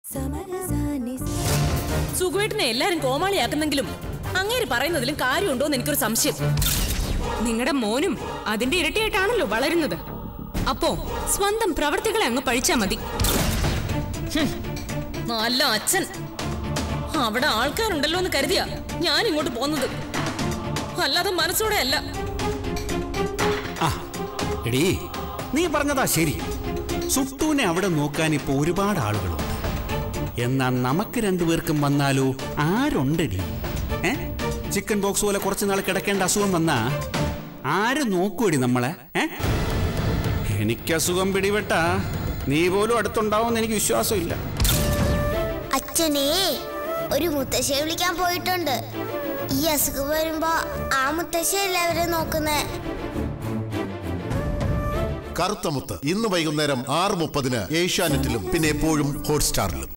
സുഖമായിട്ടിനെ എല്ലാരും കോമാളിയാക്കുന്നെങ്കിലും അങ്ങേര് പറയുന്നതിലും കാര്യമുണ്ടോ എന്ന് എനിക്കൊരു സംശയം നിങ്ങളുടെ മോനും അതിന്റെ ഇരട്ടിയായിട്ടാണല്ലോ വളരുന്നത് അപ്പോ സ്വന്തം പ്രവർത്തികളെ അങ്ങ് പഴിച്ചാ മതി നല്ല അച്ഛൻ അവിടെ ആൾക്കാരുണ്ടല്ലോ എന്ന് കരുതിയാ ഞാൻ ഇങ്ങോട്ട് പോന്നത് അല്ലാതെ മനസ്സോടെ അല്ല ആ എടീ നീ പറഞ്ഞതാ ശരി സുട്ടൂനെ അവിടെ നോക്കാൻ ഇപ്പൊ ഒരുപാട് ആളുകളുണ്ട് എന്നാ നമുക്ക് രണ്ടുപേർക്കും വന്നാലോ ആരുണ്ടടി ഏ ചിക്കൻ ബോക്സ് പോലെ കുറച്ച് നാൾ കിടക്കേണ്ട അസുഖം വന്നാ ആര് നോക്കൂടി നമ്മളെ ഏ എനിക്ക് അസുഖം പിടിപെട്ടാ നീ പോലും അടുത്തുണ്ടാവുമെന്ന് എനിക്ക് വിശ്വാസമില്ല അച്ഛനെ ഒരു മുത്തശ്ശിയെ വിളിക്കാൻ പോയിട്ടുണ്ട് ഈ അസുഖം വരുമ്പോ ആ മുത്തശ്ശി എല്ലാവരും നോക്കുന്നേ കറുത്തമുത്ത് ഇന്ന് വൈകുന്നേരം ആറ് മുപ്പതിന് ഏഷ്യാനെറ്റിലും പിന്നെ എപ്പോഴും ഹോട്ട്സ്റ്റാറിലും